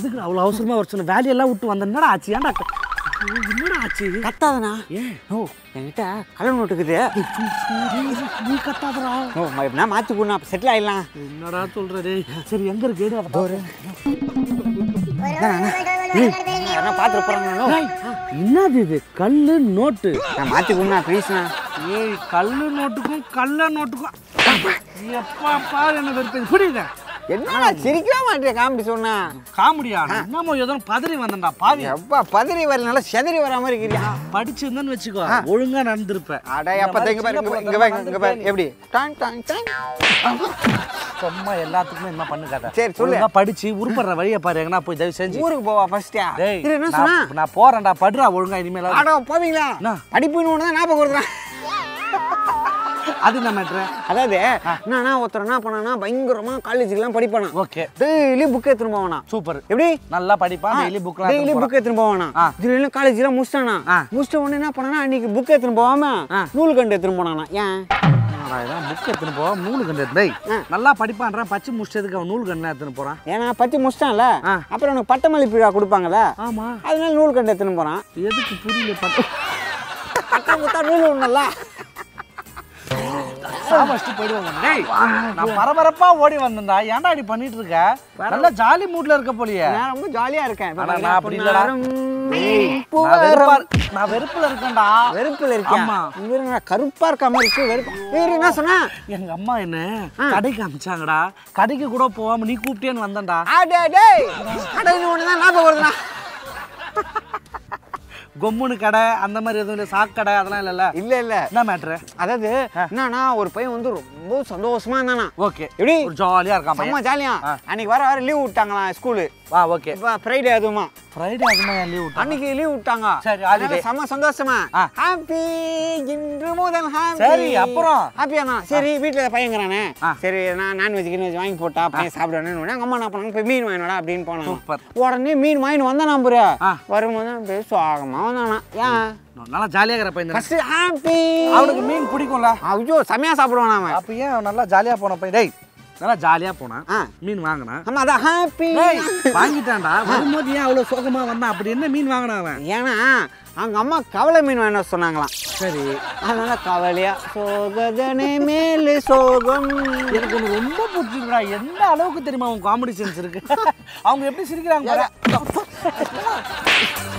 எதுக்கு அவ்வளோ அவசரமா வர சொன்ன வேலையெல்லாம் விட்டு வந்த என்னடா ஆச்சு ஏன்டா க- ஐயோ, என்னடா ஆச்சு கத்தாதண்ணா ஏன் ஓ என்கிட்ட கலர் நோட்டு இருக்குது நீ கத்தாதடா ஓ ம- நான் மாற்றி கொடுண்ணா செட்டில் ஆயிடலாம் என்னடா சொல்றது சரி எங்க இருக்கு எடு அதை பாரு. யாரா பார்த்துட்டு போகிறாங்க ஏய், என்னது இது கல்லு நோட்டு நான் மாற்றி கொடுண்ணா ப்ளீஸ்ண்ணா ஏய் கல்லு நோட்டுக்கும் கள்ள நோட்டுக்கும் எப்பா பாரு என்ன வெறுப்பு புரியுதா என்னடா சிரிக்கவே மாட்டேன் காமெடி சொன்னா காமெடியா என்னமோ ஏதோ பதறி வந்தேன்டா பாவி எப்பா பதறி வரனால செதறி வர மாதிரி இருக்கிறியா படிச்சிருந்தேன்னு வச்சுக்கோ ஒழுங்கா நடந்திருப்ப அடா எப்ப இங்க பாரு இங்க பாரு, இங்க பாரு இங்க பாரு எப்படி டாங் டாங் டாங் சும்மா எல்லாத்துக்குமே என்ன பண்ணுக்காத சரி, சொல்லு. ஒழுங்கா படிச்சு உருப்படுற வழியை பாரு எங்கனா போய் தயவு செஞ்சு ஊருக்கு போவா ஃபர்ஸ்டா டேய் இது என்ன சொன்னா நான் நான் போறேன்டா படுறா ஒழுங்கா இனிமேல ஆடா போவீங்களா என்ன? படிப்புன்னு ஒன்று தான் ஞாபகம் வருதுண்ணா அது என்ன மேட்ரு அதாவது என்னன்னா ஒருத்தர் என்ன பண்ணானா பயங்கரமா காலேஜுக்குலாம் படிப்பானா ஓகே டெய்லி புக் எடுத்துன்னு போவானா சூப்பர் எப்படி நல்லா படிப்பான் டெய்லி புக்லாம் டெய்லி புக் எடுத்துன்னு போவானா ஆ. திடீர்னு காலேஜ்ல முடிச்சிட்டானா ஆ. முடிச்சிட்ட உடனே என்ன பண்ணானா அன்னைக்கு புக் எடுத்துன்னு போகாம ஆ. நூல் கண்டு எடுத்துன்னு போனானா ஏன் புக் எடுத்துன்னு போ நூல் கண்டு டேய் நல்லா படிப்பான்றான் பச்சை முடிச்சதுக்கு அவன் நூல் கண்ணு எடுத்துன்னு போறான் ஏன்னா பத்தி முடிச்சிட்டான்ல ஆ. அப்புறம் அவனுக்கு பட்டமளிப்பு விழா கொடுப்பாங்கல்ல ஆமா அதனால நூல் கண்டு எடுத்துன்னு போறான் எதுக்கு புரியல பட்டு பட்டம் கொடுத்தா நூல் ஒண்ணுல்ல ஃபர்ஸ்ட் போயிடுவாங்க டேய் நான் பரபரப்பா ஓடி வந்தேன்டா ஏன்டா இப்படி பண்ணிட்டு இருக்க நல்ல ஜாலி மூட்ல இருக்க போலியே நான் ரொம்ப ஜாலியா இருக்கேன் இப்ப ஆனா நான் பாத்தீங்கன்னா அப்படி இல்லடா. பொன்னாரும் டேய், நான் பூவாரம். வெறுப்பா நான் வெறுப்புல இருக்கேன்டா வெறுப்புல இருக்கேன் ஆமா. இவரு நான் கருப்பா இருக்க மாதிரி இருக்கு வெறுப்பு இவரு என்ன சொன்னா எங்க அம்மா என்ன கடைக்கு அமிச்சாங்கடா கடைக்கு கூட போகாம நீ கூப்பிட்டேன்னு வந்தேன்டா ஆடே டேய் கடையில் ஒன்று தான் ஞாபகம் வருதுண்ணா கொம்முனு கடை அந்த மாதிரி எதுவும் இல்லை சாக்கடை அதெல்லாம் இல்லைல்ல இல்ல இல்ல என்ன மேட்ரு அதாவது என்னன்னா ஒரு பையன் வந்து ரொம்ப சந்தோஷமா இருந்தானா ஓகே எப்படி ஒரு ஜாலியா இருக்கான் செம்ம பையன் ஜாலியா ஆ. அன்னைக்கு வர வர லீவ் விட்டாங்களாம் ஸ்கூலு வா ஓகே இப்போ ஃப்ரைடே அதுவுமா ஃப்ரைடே அதுமா என் லீவ் விட்டான் அன்னைக்கு லீவ் விட்டாங்க சரி, அதனால holiday. செம்ம சந்தோஷமா ஆ. ஹாப்பி இன்று முதல் ஹாப்பி சரி, அப்புறம்? ஹாப்பியா தான் சரி வீட்டுல பையங்கிறானே ஆ. சரி நான் நான்வெஜ் கின்வெஜ் வாங்கி போட்டா பையன் சாப்பிடுவேன்னு எங்க அம்மா என்ன பண்ணாங்க போய் மீன் வாங்கினடா அப்படின்னு போனாங்க சூப்பர். உடனே மீன் வாங்கிட்டு வந்தான் நம்புற ஆ. வரும்போது அப்படியே சுவாகமா வந்தானா ஏன் நல்லா ஜாலியா இருக்கிற பையன் தானே. ஃபர்ஸ்ட் ஹாப்பி அவனுக்கு மீன் பிடிக்கும்ல ஐயோ செமையா சாப்பிடுவான் அவன் அப்ப ஏன் அவன் நல்லா ஜாலியா போன பையன் டேய் நல்லா ஜாலியா போனான் ஆ. மீன் வாங்கினான் ஆமா அதான் ஹாப்பி டேய் வாங்கிட்டான்டா வரும்போது ஏன் அவ்வளவு சோகமா வந்தான் அப்படி என்ன மீன் வாங்கினான் அவன் ஏன்னா அவங்க அம்மா கவலை மீன் வேணும் சொன்னாங்களாம் சரி அதனால கவலையா சோகதனே மேலே சோகம் எனக்கு ஒன்று ரொம்ப பிடிச்சிருக்குடா எந்த அளவுக்கு தெரியுமா அவன் காமெடி சென்ஸ் இருக்கு அவங்க எப்படி சிரிக்கிறாங்க பாரு.